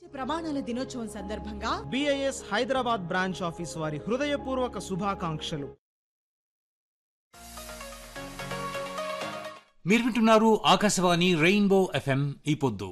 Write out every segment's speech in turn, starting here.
ప్రమాణాల దినోత్సవం సందర్భంగా బిఐఎస్ హైదరాబాద్ బ్రాంచ్ ఆఫీస్ వారి హృదయపూర్వక శుభాకాంక్షలు మీరు వింటున్నారు ఆకాశవాణి రెయిన్బో ఎఫ్ఎం ఈ పొద్దు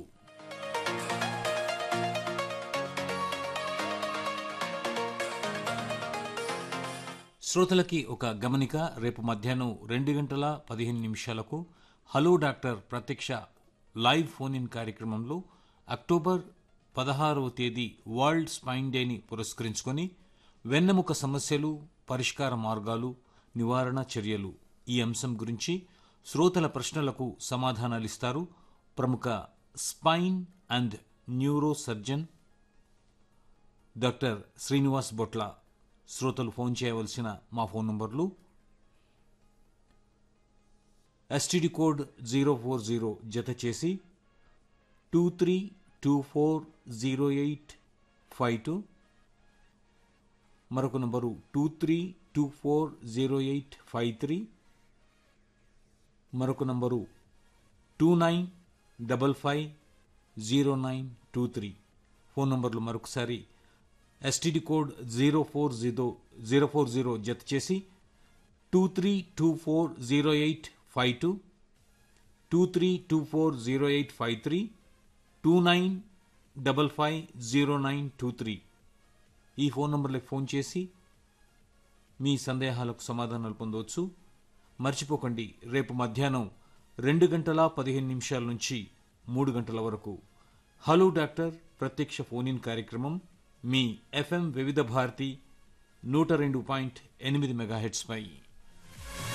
శ్రోతలకి ఒక గమనిక రేపు మధ్యాహ్నం రెండు గంటల పదిహేను నిమిషాలకు హలో డాక్టర్ ప్రత్యక్ష లైవ్ ఫోన్ ఇన్ కార్యక్రమంలో అక్టోబర్ పదహారవ తేదీ వరల్డ్ స్పైన్ డేని పురస్కరించుకొని వెన్నెముక సమస్యలు పరిష్కార మార్గాలు నివారణ చర్యలు ఈ అంశం గురించి శ్రోతల ప్రశ్నలకు సమాధానాలిస్తారు ప్రముఖ spine and neuro surgeon doctor Srinivas Botla శ్రోతలు ఫోన్ చేయవలసిన మా phone numbers STD code zero four zero జత చేసి two three two four zero eight five two మరొక నంబరు two three two four zero eight five three మరొక నంబరు two nine double five zero nine two three phone numbers మరొకసారి STD code zero four zero zero four zero జత చేసి two three two four zero eight five two two three two four zero eight five three two nine double five zero nine two three ఈ phone నంబర్లకు phone చేసి మీ సందేహాలకు సమాధానాలు పొందవచ్చు మర్చిపోకండి రేపు మధ్యాహ్నం రెండు గంటల పదిహేను నిమిషాల నుంచి మూడు గంటల వరకు హలో డాక్టర్ ప్రత్యక్ష ఫోన్ ఇన్ కార్యక్రమం మీ ఎఫ్ఎం వివిధ భారతి నూట రెండు పాయింట్ ఎనిమిది మెగాహెట్స్పై